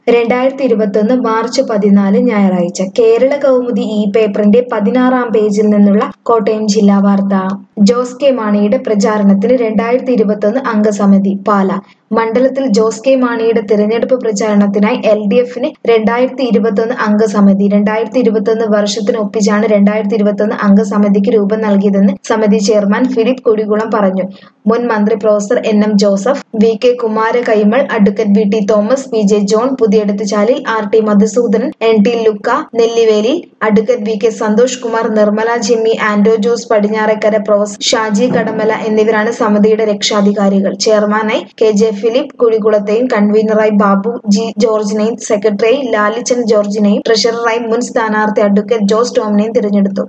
രണ്ടായിരത്തി ഇരുപത്തൊന്ന് മാർച്ച് പതിനാല് ഞായറാഴ്ച കേരള കൗമുദി ഈ പേപ്പറിന്റെ പതിനാറാം പേജിൽ നിന്നുള്ള കോട്ടയം ജില്ലാ വാർത്ത ജോസ് കെ മാണിയുടെ പ്രചാരണത്തിന് രണ്ടായിരത്തി ഇരുപത്തൊന്ന് അംഗസമിതി പാല മണ്ഡലത്തിൽ ജോസ് കെ മാണിയുടെ തിരഞ്ഞെടുപ്പ് പ്രചാരണത്തിനായി എൽ ഡി എഫിന് രണ്ടായിരത്തി ഇരുപത്തൊന്ന് അംഗസമിതി രണ്ടായിരത്തി ഇരുപത്തൊന്ന് വർഷത്തിന് ഒപ്പിച്ചാണ് രണ്ടായിരത്തി ഇരുപത്തൊന്ന് അംഗസമിതിക്ക് രൂപം നൽകിയതെന്ന് സമിതി ചെയർമാൻ ഫിലിപ്പ് കുടികുളം പറഞ്ഞു മുൻ മന്ത്രി professor N M Joseph V K Kumara Kaimal advocate V T Thomas P J John Puthiyadathuchalil R T Madhusoodanan N T Lukka Nelliveli advocate V K Santhosh Kumar Nirmala Jimmy Ando Jose Padinjarakkara professor Shaji Kadamala എന്നിവരാണ് സമിതിയുടെ രക്ഷാധികാരികൾ ചെയർമാനായി കെ ജെ ഫിലിപ്പ് കുഴികുളത്തെയും കൺവീനറായി ബാബു ജി ജോർജിനെയും സെക്രട്ടറിയായി ലാലിച്ചൻ ജോർജിനെയും ട്രഷററായി മുൻ സ്ഥാനാർത്ഥി അഡ്വക്കേറ്റ് ജോസ് ടോമിനെയും തിരഞ്ഞെടുത്തു